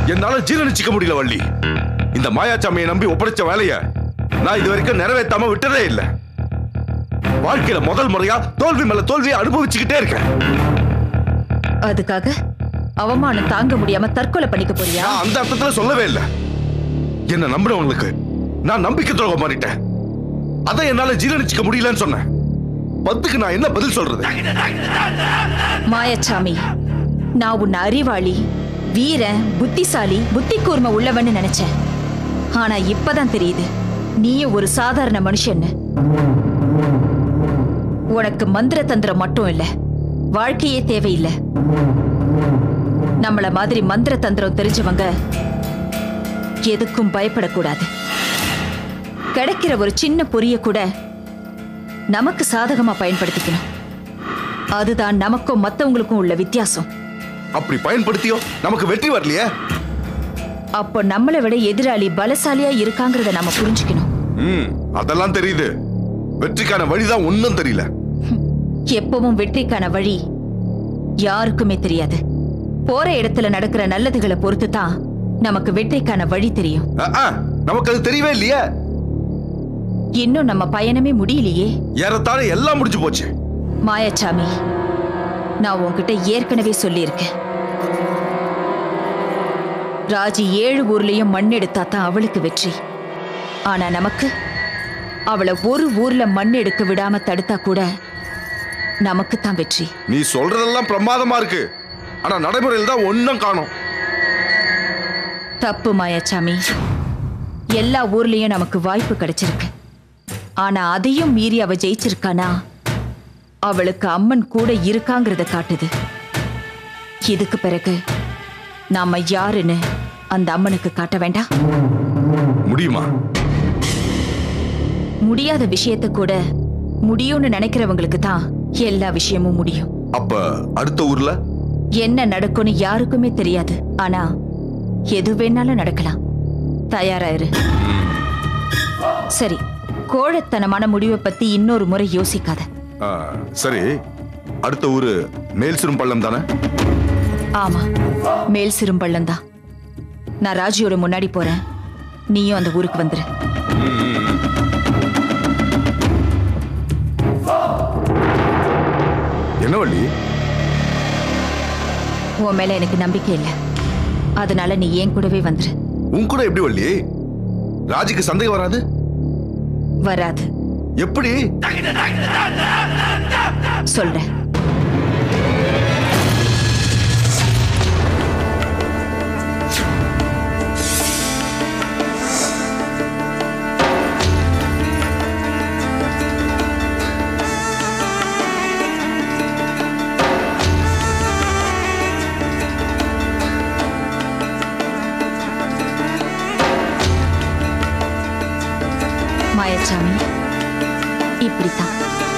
என்னால ஜீரணிச்சுக்க முடியல வள்ளி இந்த மாயாச்சாமியை நம்பி ஒப்படைச்ச வேலைய நான் இது வரைக்கும் நிறைவேற்றாம விட்டதே இல்லை வாழ்க்கையில முதல் முறையா தோல்வி மேல தோல்வியை அனுபவிச்சுக்கிட்டே இருக்கேன் அதுக்காக அவமானம் தாங்க முடியாம தற்கொலை பண்ணிக்க போறியா நான் அந்த அர்த்தத்துல சொல்லவே இல்லை என்ன நம்பினவங்களுக்கு நான் நம்பிக்கை துரோகம் பண்ணிட்டேன் அதை என்னால ஜீரணிச்சுக்க முடியலன்னு சொன்னேன் பத்துக்கு நான் என்ன பதில் சொல்றது மாயச்சாமி நான் உன்னை அறிவாளி வீரன் புத்திசாலி புத்தி கூர்மை உள்ளவன்னு நினைச்சேன் ஆனா இப்பதான் தெரியுது நீயும் ஒரு சாதாரண மனுஷன்னு உனக்கு மந்திர தந்திரம் மட்டும் இல்ல வாழ்க்கையே தேவையில்லை நம்மள மாதிரி மந்திர தந்திரம் தெரிஞ்சவங்க எதுக்கும் பயப்படக்கூடாது கிடைக்கிற ஒரு சின்ன பொரிய கூட நமக்கு சாதகமா பயன்படுத்திக்கணும் அதுதான் நமக்கும் மத்தவங்களுக்கும் உள்ள வித்தியாசம் அப்படி பயன்படுத்தியோ நமக்கு வெற்றி வரலையே அப்போ நம்மளை விட எதிராளி பலசாலியா இருக்காங்கிறத நாம புரிஞ்சுக்கணும் ம் அதெல்லாம் தெரியுது வெற்றிக்கான வழிதான் ஒன்னும் தெரியல எப்பவும் வெற்றிக்கான வழி யாருக்குமே தெரியாது போற இடத்துல நடக்கிற நல்லதுகளை பொறுத்து தான் நமக்கு வெற்றிக்கான வழி தெரியும் அஹ், அஹ், நமக்கு அது தெரியவே இல்லையே இன்னும் நம்ம பயணமே முடியலையே ஏறத்தாழ எல்லாம் முடிஞ்சு போச்சு மாயாச்சாமி நான் உன்கிட்ட ஏற்கனவே சொல்லியிருக்கேன் ராஜி ஏழு ஊர்லயும் மண் எடுத்தா தான் அவளுக்கு வெற்றி ஆனா நமக்கு அவளை ஒரு ஊர்ல மண் எடுக்க விடாம தடுத்தா கூட நமக்கு தான் வெற்றி நீ சொல்றதெல்லாம் பிரமாதமா இருக்கு ஆனா நடைமுறையில் தான் ஒன்னும் காணும் தப்பு மாயாச்சாமி எல்லா ஊர்லயும் நமக்கு வாய்ப்பு கிடைச்சிருக்கு ஆனா அதையும் மீறி அவ ஜெயிச்சிருக்கானா அவளுக்கு அம்மன் கூட இருக்காங்கிறத காட்டுது இதுக்கு பிறகு நாம யாருன்னு அந்த அம்மனுக்கு காட்ட வேண்டாம் முடியுமா முடியாத விஷயத்த கூட முடியும்னு நினைக்கிறவங்களுக்கு தான் எல்லா விஷயமும் முடியும் அப்ப அடுத்த ஊர்ல என்ன நடக்கும்னு யாருக்குமே தெரியாது ஆனா எது வேணாலும் நடக்கலாம் தயாரா இரு சரி கோழத்தனமான முடிவை பத்தி இன்னொரு முறை யோசிக்காத ஆ, சரி அடுத்த ஊரு மேல் சிறும் பள்ளம் தானே ஆமா மேல் சிறும்பள்ளம் தான் நான் ராஜியோட முன்னாடி போறேன் நீயும் அந்த ஊருக்கு வந்துரு என்ன வள்ளி உன் மேல எனக்கு நம்பிக்கை இல்லை அதனால நீ ஏன் கூடவே வந்துரு உன் கூட எப்படி வள்ளி ராஜிக்கு சந்தேகம் வராது வராது எப்படி சொல்றேன் மாயச்சாமி இப்படித்தான்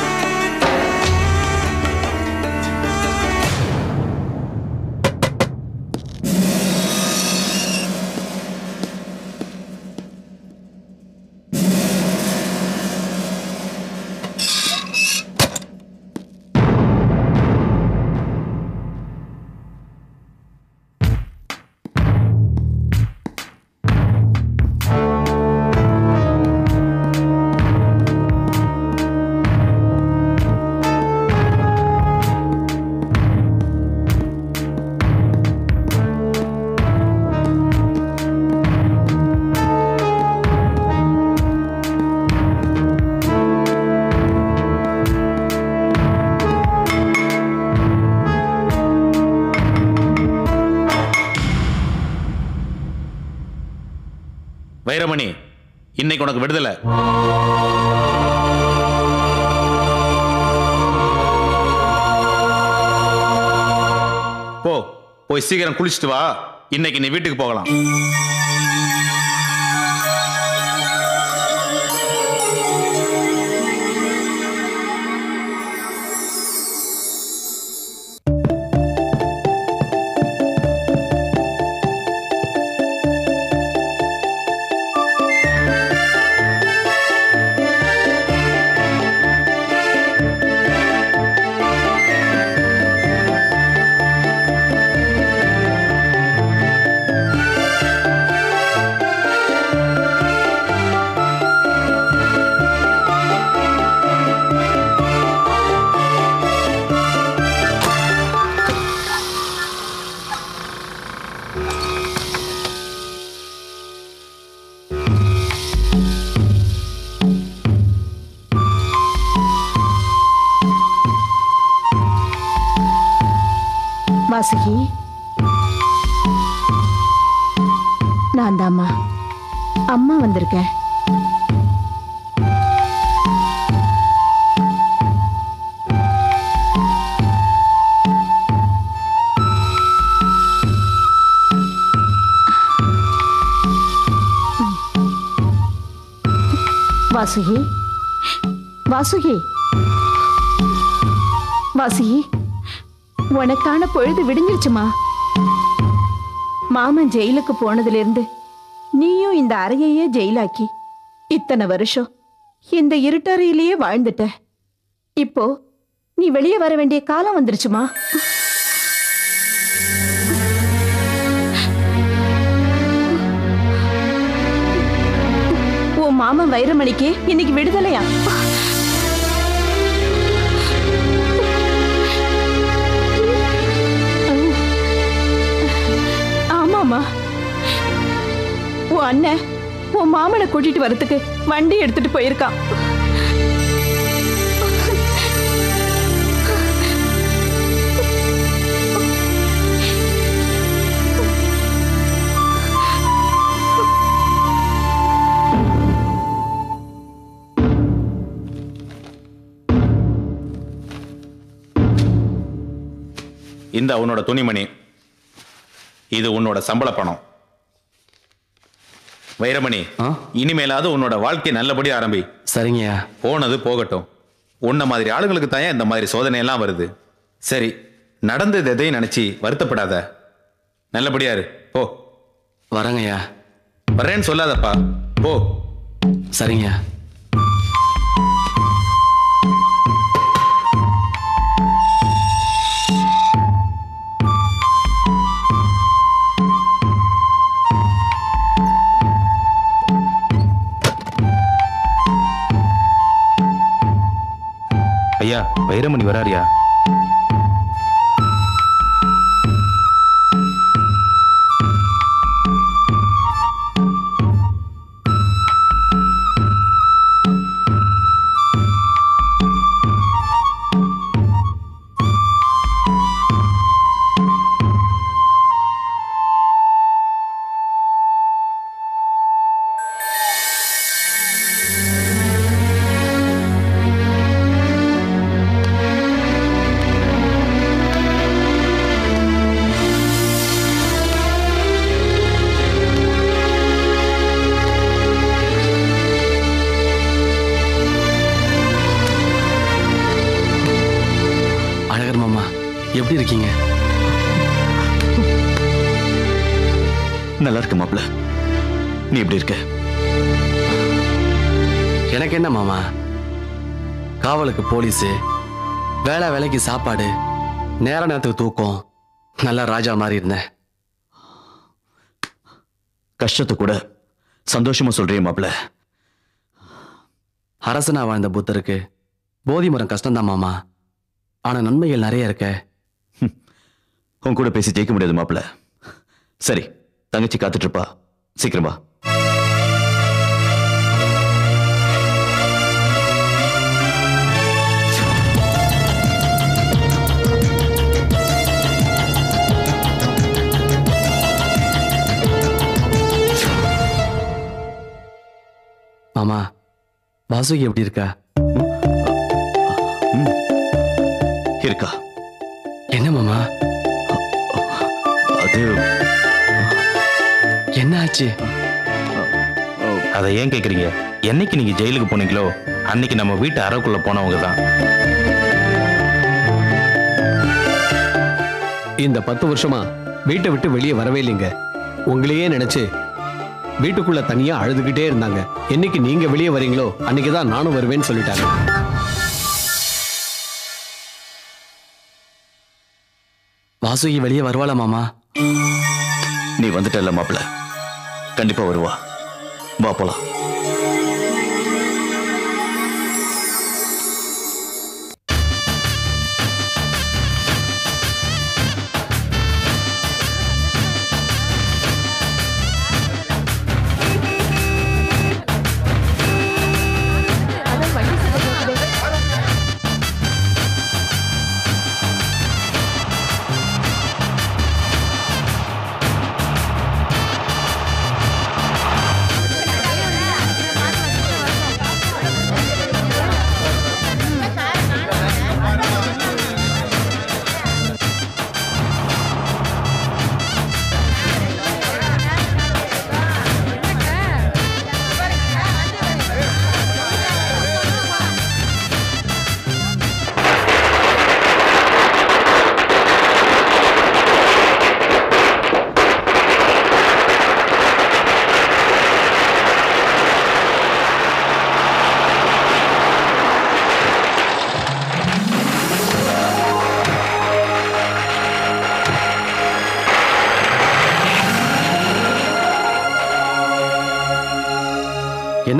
வைரமணி இன்னைக்கு உனக்கு விடுதலை போ போய் சீக்கிரம் குளிச்சுட்டு வா இன்னைக்கு நீ வீட்டுக்கு போகலாம் ஆ வாசுகி நான் தாம்மா அம்மா வந்திருக்கேன் வாசுகி வாசுகி வாசுகி உனக்கான பொழுது விடிஞ்சிருச்சுமா மாமன் ஜெயிலுக்கு போனதுல இருந்து நீயும் இந்த அறையையே ஜெயிலாக்கி இத்தனை வருஷம் இந்த இருட்டறையிலேயே வாழ்ந்துட்ட இப்போ நீ வெளியே வர வேண்டிய காலம் வந்துருச்சுமா உன் மாமன் வைரமணிக்கு இன்னைக்கு விடுதலையா ஆமாமா உன் அண்ணன் உன் மாமனை கூட்டிட்டு வரதுக்கு வண்டி எடுத்துட்டு போயிருக்கான் இந்த உன்னோட துணிமணி இது உன்னோட சம்பள பணம் வைரமணி ஆ? இனிமேலாவது உன்னோட வாழ்க்கை நல்லபடி ஆரம்பி சரிங்கய்யா போனது போகட்டும் உன்ன மாதிரி ஆளுங்களுக்கு தான் இந்த மாதிரி சோதனை எல்லாம் வருது சரி நடந்தது எதையும் நினைச்சு வருத்தப்படாத நல்லபடியா இரு போ வரேங்கய்யா வர்றேன்னு சொல்லாதப்பா போ சரிங்கய்யா ஐயா வைரமணி வராரியா அழகர் மாமா எப்படி இருக்கீங்க நல்லா இருக்கு மாப்ள நீ எப்படி இருக்க எனக்கு என்ன மாமா காவலுக்கு போலீஸு வேலை வேலைக்கு சாப்பாடு நேர நேரத்துக்கு தூக்கம் நல்லா ராஜா மாதிரி இருந்தேன் கஷ்டத்தை கூட சந்தோஷமா சொல்றேன் மாப்ள அரசனா வாழ்ந்த புத்தருக்கு போதி மரம் கஷ்டம்தான் மாமா ஆனா நன்மைகள் நிறைய இருக்க உன் கூட பேசி ஜெயிக்க முடியாது மாப்ள சரி தங்கச்சி காத்துட்டு இருப்பா சீக்கிரம் வா மாமா வாசுகி எப்படி இருக்கா இருக்கா என்ன மாமா அது என்ன ஆச்சு அதை ஏன் கேக்குறீங்க என்னைக்கு நீங்க ஜெயிலுக்கு போனீங்களோ அன்னைக்கு நம்ம வீட்டு அறைக்குள்ள போனவங்க தான் இந்த பத்து வருஷமா வீட்டை விட்டு வெளியே வரவே இல்லைங்க உங்களையே நினைச்சு வீட்டுக்குள்ள தனியா அழுதுகிட்டே இருந்தாங்க என்னைக்கு நீங்க வெளியே வரீங்களோ அன்னைக்கு தான் நானும் வருவேன்னு சொல்லிட்டாங்க வாசுகி வெளியே வருவாளா மாமா நீ வந்துட்டல்ல மாப்ள கண்டிப்பா வருவா வா போலாம்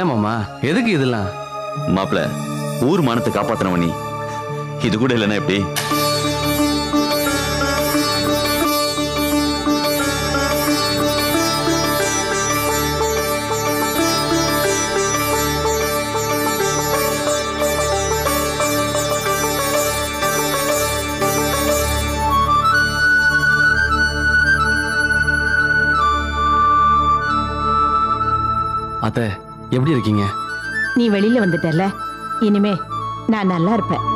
மாமா எதுக்கு இதெல்லாம் மாப்பிள ஊர் மானத்தை காப்பாத்தினவ நீ இது கூட இல்லைன்னா எப்படி அத்தை எப்படி இருக்கீங்க நீ வெளியில வந்துட்டல இனிமே நான் நல்லா இருப்பேன்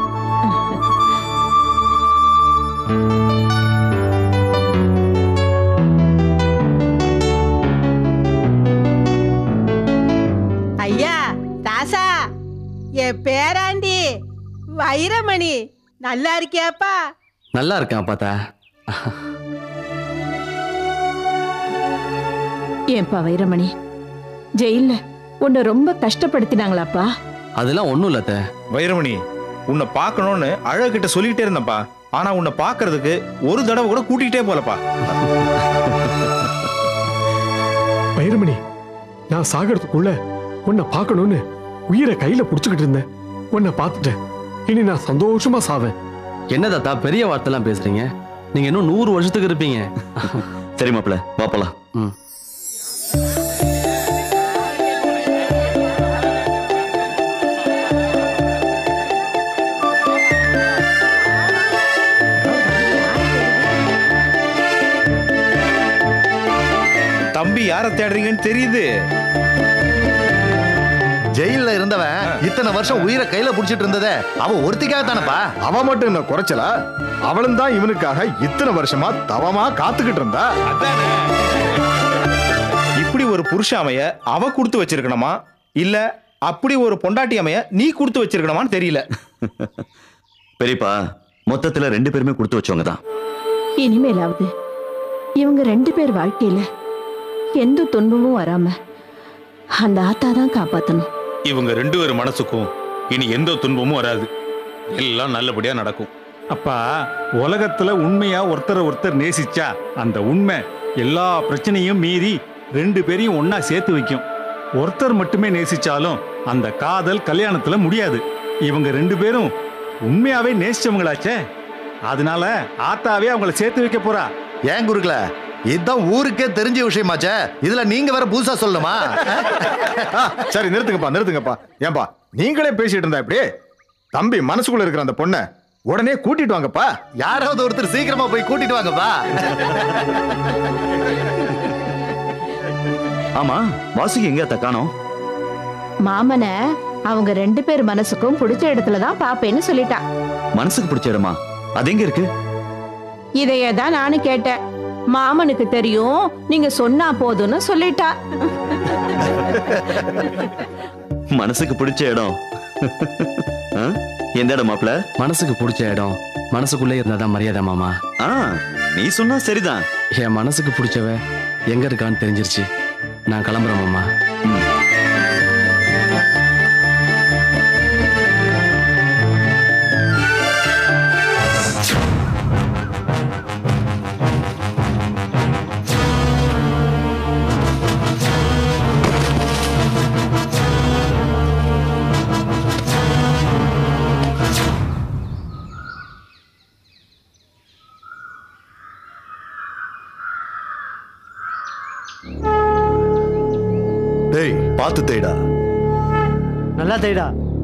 ஐயா தாசா என் பேராண்டி வைரமணி நல்லா இருக்கியாப்பா நல்லா இருக்கேன் அப்பாத்தா ஏன்பா வைரமணி ஜெயில்ல உன்னை ரொம்ப கஷ்டப்படுத்தினாங்களாப்பா அதெல்லாம் ஒண்ணும் இல்ல அத்தை வைரமணி உன்னை பார்க்கணும்னு அழகிட்ட சொல்லிக்கிட்டே இருந்தேன்ப்பா ஆனா உன்னை பார்க்கறதுக்கு ஒரு தடவை கூட கூட்டிகிட்டே போலப்பா வைரமணி நான் சாகிறதுக்குள்ள உன்னை பார்க்கணும்னு உயிரை கையில புடிச்சுக்கிட்டு இருந்தேன் உன்னை பார்த்துட்டேன் இனி நான் சந்தோஷமா சாவேன் என்ன தாத்தா பெரிய வார்த்தைலாம் பேசுறீங்க நீங்க இன்னும் நூறு வருஷத்துக்கு இருப்பீங்க சரி மாப்பிள வாப்பலாம் ம் தம்பி யாரை தேடுறீங்கன்னு தெரியுது ஜெயில்ல இருந்தவன் இத்தனை வருஷம் உயிரை கையில புடிச்சிட்டு இருந்ததே அவ ஒருத்திக்காக தானப்பா அவ மட்டும் என்ன குறைச்சலா அவளும் தான் இவனுக்காக இத்தனை வருஷமா தவமா காத்துக்கிட்டு இருந்தா இப்படி ஒரு புருஷ அமைய அவ கொடுத்து வச்சிருக்கணுமா இல்ல அப்படி ஒரு பொண்டாட்டி அமைய நீ கொடுத்து வச்சிருக்கணுமான்னு தெரியல பெரியப்பா மொத்தத்துல ரெண்டு பேருமே கொடுத்து வச்சவங்க தான் இனிமேலாவது இவங்க ரெண்டு பேர் வாழ்க்கையில எந்த துன்பமும் வராம அந்த ஆத்தா தான் காப்பாத்தணும் இவங்க ரெண்டு பேர் மனசுக்கும் இனி எந்த துன்பமும் வராது எல்லாம் நல்லபடியா நடக்கும் அப்பா உலகத்துல உண்மையா ஒருத்தரை ஒருத்தர் நேசிச்சா அந்த உண்மை எல்லா பிரச்சனையும் மீறி ரெண்டு பேரையும் ஒண்ணா சேர்த்து வைக்கும் ஒருத்தர் மட்டுமே நேசிச்சாலும் அந்த காதல் கல்யாணத்துல முடியாது இவங்க ரெண்டு பேரும் உண்மையாவே நேசிச்சவங்களாச்சே அதனால ஆத்தாவே அவங்கள சேர்த்து வைக்க போறா ஏன் குருக்கல இதுதான் ஊருக்கே தெரிஞ்ச விஷயமாச்சே இதுல நீங்க வேற புதுசா சொல்லணுமா சரி நிறுத்துங்கப்பா நிறுத்துங்கப்பா ஏன்பா நீங்களே பேசிட்டு இருந்தா இப்படி தம்பி மனசுக்குள்ள இருக்கிற அந்த பொண்ணை உடனே கூட்டிட்டு வாங்கப்பா யாராவது ஒருத்தர் சீக்கிரமா போய் கூட்டிட்டு வாங்கப்பா ஆமா வாசுகி எங்க தக்கானோம் மாமனை அவங்க ரெண்டு பேர் மனசுக்கும் பிடிச்ச இடத்துல தான் பாப்பேன்னு சொல்லிட்டா மனசுக்கு பிடிச்ச இடமா அது எங்க இருக்கு இதையே தான் நானும் கேட்டேன் மாமனுக்கு தெரியும் நீங்க சொன்னா போதும்னு சொல்லிட்டா மனசுக்கு பிடிச்ச இடம் ஆ? எந்த இடம் மாப்பிள மனசுக்கு பிடிச்ச இடம் மனசுக்குள்ளே இருந்தாதான் மரியாதை மாமா ஆ நீ சொன்னா சரிதான் என் மனசுக்கு பிடிச்சவ எங்க இருக்கான்னு தெரிஞ்சிருச்சு நான் கிளம்புறேன் மாமா டேய் பார்த்து தேடா நல்லா தேடா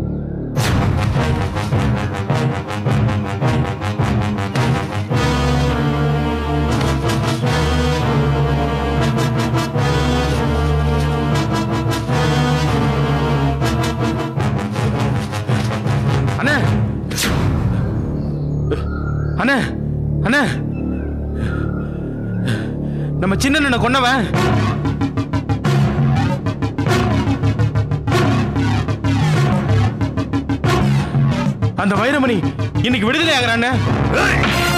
அண்ணே அண்ணே அண்ணே நம்ம சின்ன கொன்னவன் அந்த வைரமணி இன்னைக்கு விடுதலை ஆகிறான்